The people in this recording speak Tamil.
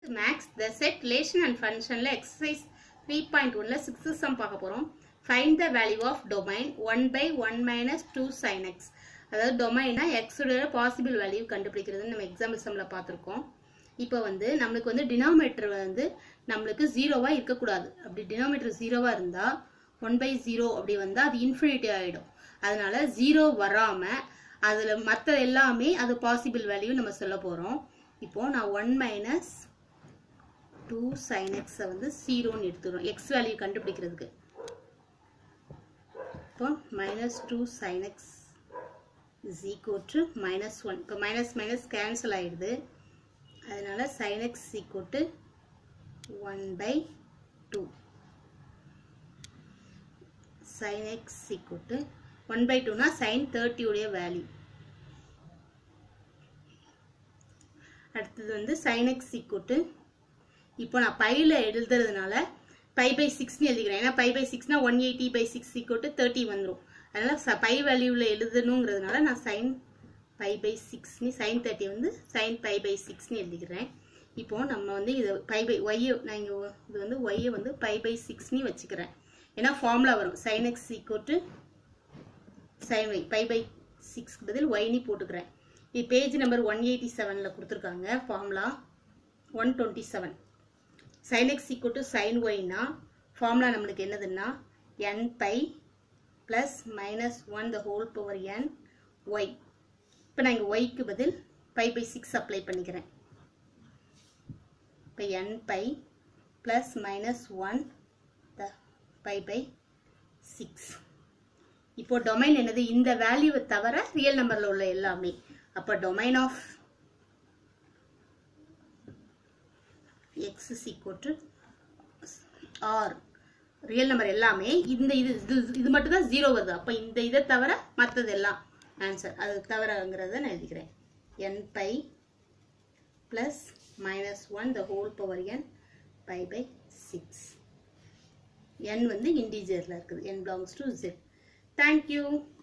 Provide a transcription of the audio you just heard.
maths the set relation and ஃபங்க்ஷனில் எக்ஸசைஸ் த்ரீ பாயிண்ட் ஒன்ல சிக்ஸ்த் சம் பார்க்க போகிறோம் find the value of domain one by one minus two sine x அதாவது டொமைனா எக்ஸோட பாசிபிள் வேல்யூ கண்டுபிடிக்கிறதுன்னு நம்ம எக்ஸாம்பிள் சம்மில் பார்த்துருக்கோம் இப்போ வந்து நம்மளுக்கு வந்து டினாமேட்டர் வந்து நம்மளுக்கு ஜீரோவாக இருக்கக்கூடாது அப்படி டினாமேட்டர் ஜீரோவாக இருந்தால் ஒன் பை ஜீரோ அப்படி வந்தால் அது இன்ஃபினிட்டி ஆகிடும் அதனால ஜீரோ வராமல் அதில் மற்ற எல்லாமே அது பாசிபிள் வேல்யூ நம்ம சொல்ல போகிறோம் இப்போது நான் ஒன் மைனஸ் டூ சைன் எக்ஸை வந்து ஜீரோன்னு எடுத்துக்கிறோம் எக்ஸ் வேல்யூ கண்டுபிடிக்கிறதுக்கு இப்போ minus two sine x is equal to minus one இப்போ மைனஸ் மைனஸ் கேன்சல் ஆகிடுது அதனால sine x equal to one by two sine x equal to one by டூனா சைன் தேர்ட்டியுடைய வேல்யூ அடுத்தது வந்து சைன் எக்ஸ் ஈக்குவல் டு இப்போ நான் பையில் எழுதுறதுனால பை பை சிக்ஸ்னு எழுதிக்கிறேன் ஏன்னா பை பை சிக்ஸ்னா one eighty by six equal to thirty வந்துடும் அதனால் ச பை வேல்யூவில் எழுதணுங்கிறதுனால நான் சைன் பை பை சிக்ஸ்னு சைன் தேர்ட்டி வந்து சைன் பை பை சிக்ஸ்னு எழுதிக்கிறேன் இப்போ நம்ம வந்து இது பை பை ஒய்யை நான் இங்கே இது வந்து ஒய்யை வந்து பை பை சிக்ஸ்னு வச்சுக்கிறேன் ஏன்னா ஃபார்முலா வரும் sine x equal to sine y pi by சிக்ஸ்க்கு பதில் ஒய்னி போட்டுக்கிறேன் இது பேஜ் நம்பர் ஒன் எயிட்டி செவனில் கொடுத்துருக்காங்க formula one twenty seven sine x equal to sine ஒய்னா ஃபார்முலா நம்மளுக்கு என்னதுன்னா n pi plus minus one the whole power n y இப்போ நான் இங்கே ஒய்க்கு பதில் பை பை சிக்ஸ் அப்ளை பண்ணிக்கிறேன் இப்போ n pi plus minus one the pi by six இப்போ டொமைன் என்னது இந்த வேல்யூவை தவிர ரியல் நம்பரில் உள்ள எல்லாமே அப்போ domain of x is equal to R real number எல்லாமே இந்த இது இது இது மட்டும் தான் ஜீரோ வருது அப்போ இந்த இதை தவிர மற்றது எல்லாம் ஆன்சர் அது தவிரங்கிறத நான் எழுதிக்கிறேன் n pi plus minus one the whole power n pi by six n வந்து இன்டீஜரில் இருக்குது n belongs to Z thank you